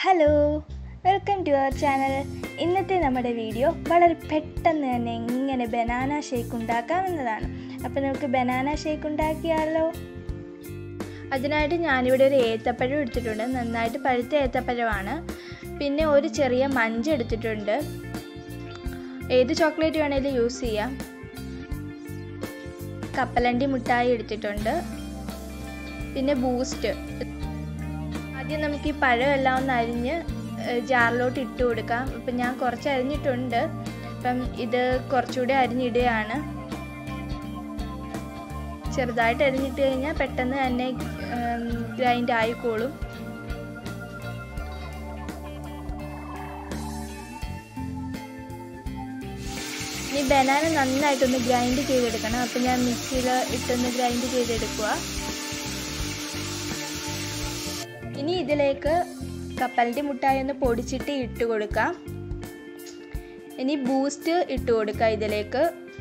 hello welcome to our channel ഇന്നത്തെ നമ്മുടെ video വളരെ പെട്ടെന്ന് തന്നെ എങ്ങനെ ബനാന ഷേക്ക് ഉണ്ടാക്കാം എന്നതാണ് അപ്പോൾ നമുക്ക് ബനാന ഷേക്ക് ഉണ്ടാക്കിയാലോ അതിനായിട്ട് ഞാനിവിടെ ഒരു ഏത്തപ്പഴം എടുത്തിട്ടുണ്ട് നന്നായിട്ട് പഴുത്ത ഏത്തപ്പഴമാണ് പിന്നെ ഒരു ചെറിയ മഞ്ച് എടുത്തിട്ടുണ്ട് ഏത് ചോക്ലേറ്റ് വേണേലും യൂസ് ചെയ്യാം കപ്പലണ്ടി മുട്ടായി എടുത്തിട്ടുണ്ട് പിന്നെ ബൂസ്റ്റ് ആദ്യം നമുക്ക് ഈ പഴമെല്ലാം ഒന്ന് അരിഞ്ഞ് ജാറിലോട്ട് ഇട്ട് കൊടുക്കാം അപ്പം ഞാൻ കുറച്ച് അരിഞ്ഞിട്ടുണ്ട് അപ്പം ഇത് കുറച്ചുകൂടി അരിഞ്ഞിടുകയാണ് ചെറുതായിട്ട് അരിഞ്ഞിട്ട് കഴിഞ്ഞാൽ പെട്ടെന്ന് തന്നെ ഗ്രൈൻഡ് ആയിക്കോളും ഇനി ബനാന നന്നായിട്ടൊന്ന് ഗ്രൈൻഡ് ചെയ്തെടുക്കണം അപ്പം ഞാൻ മിക്സിയിൽ ഇട്ടൊന്ന് ഗ്രൈൻഡ് ചെയ്തെടുക്കുക ഇനി ഇതിലേക്ക് കപ്പലിൻ്റെ മുട്ടായി ഒന്ന് പൊടിച്ചിട്ട് ഇട്ട് കൊടുക്കാം ഇനി ബൂസ്റ്റ് ഇട്ട് കൊടുക്കാം ഇതിലേക്ക്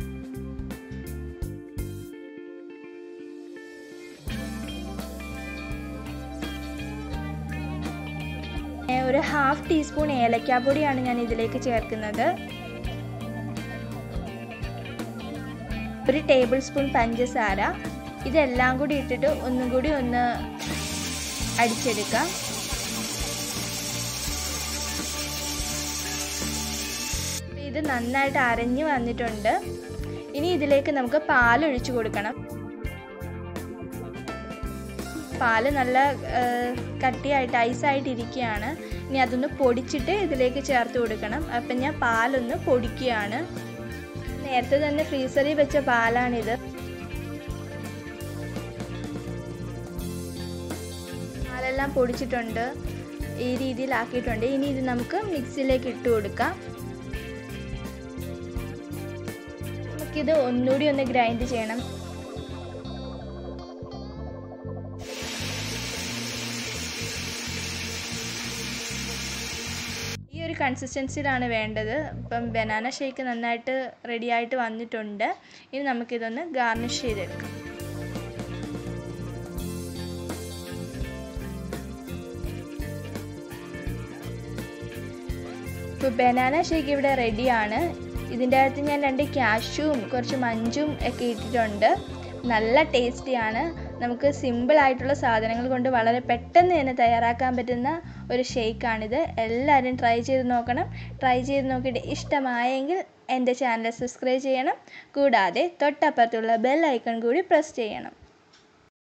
ഒരു ഹാഫ് ടീസ്പൂൺ ഏലക്കാപ്പൊടിയാണ് ഞാൻ ഇതിലേക്ക് ചേർക്കുന്നത് ഒരു ടേബിൾ സ്പൂൺ പഞ്ചസാര ഇതെല്ലാം കൂടി ഇട്ടിട്ട് ഒന്നും കൂടി ഒന്ന് അടിച്ചെടുക്കാം ഇത് നന്നായിട്ട് അരഞ്ഞു വന്നിട്ടുണ്ട് ഇനി ഇതിലേക്ക് നമുക്ക് പാൽ ഒഴിച്ചു കൊടുക്കണം പാല് നല്ല കട്ടിയായിട്ട് ഐസായിട്ട് ഇരിക്കുകയാണ് ഇനി അതൊന്ന് പൊടിച്ചിട്ട് ഇതിലേക്ക് ചേർത്ത് കൊടുക്കണം അപ്പം ഞാൻ പാലൊന്ന് പൊടിക്കുകയാണ് നേരത്തെ തന്നെ ഫ്രീസറിൽ വെച്ച പാലാണിത് പാലെല്ലാം പൊടിച്ചിട്ടുണ്ട് ഈ രീതിയിലാക്കിയിട്ടുണ്ട് ഇനി ഇത് നമുക്ക് മിക്സിയിലേക്ക് ഇട്ട് കൊടുക്കാം നമുക്കിത് ഒന്നുകൂടി ഒന്ന് ഗ്രൈൻഡ് ചെയ്യണം ഈ ഒരു കൺസിസ്റ്റൻസിയിലാണ് വേണ്ടത് ഇപ്പം ബനാന ഷേക്ക് നന്നായിട്ട് റെഡി ആയിട്ട് വന്നിട്ടുണ്ട് ഇനി നമുക്കിതൊന്ന് ഗാർണിഷ് ചെയ്തെടുക്കാം ഇപ്പോൾ ബനാന ഷേക്ക് ഇവിടെ റെഡിയാണ് ഇതിൻ്റെ അകത്ത് ഞാൻ രണ്ട് ക്യാഷും കുറച്ച് മഞ്ചും ഒക്കെ ഇട്ടിട്ടുണ്ട് നല്ല ടേസ്റ്റിയാണ് നമുക്ക് സിമ്പിൾ ആയിട്ടുള്ള സാധനങ്ങൾ കൊണ്ട് വളരെ പെട്ടെന്ന് തന്നെ തയ്യാറാക്കാൻ പറ്റുന്ന ഒരു ഷേക്കാണിത് എല്ലാവരും ട്രൈ ചെയ്ത് നോക്കണം ട്രൈ ചെയ്ത് നോക്കിയിട്ട് ഇഷ്ടമായെങ്കിൽ എൻ്റെ ചാനൽ സബ്സ്ക്രൈബ് ചെയ്യണം കൂടാതെ തൊട്ടപ്പുറത്തുള്ള ബെൽ ഐക്കൺ കൂടി പ്രസ് ചെയ്യണം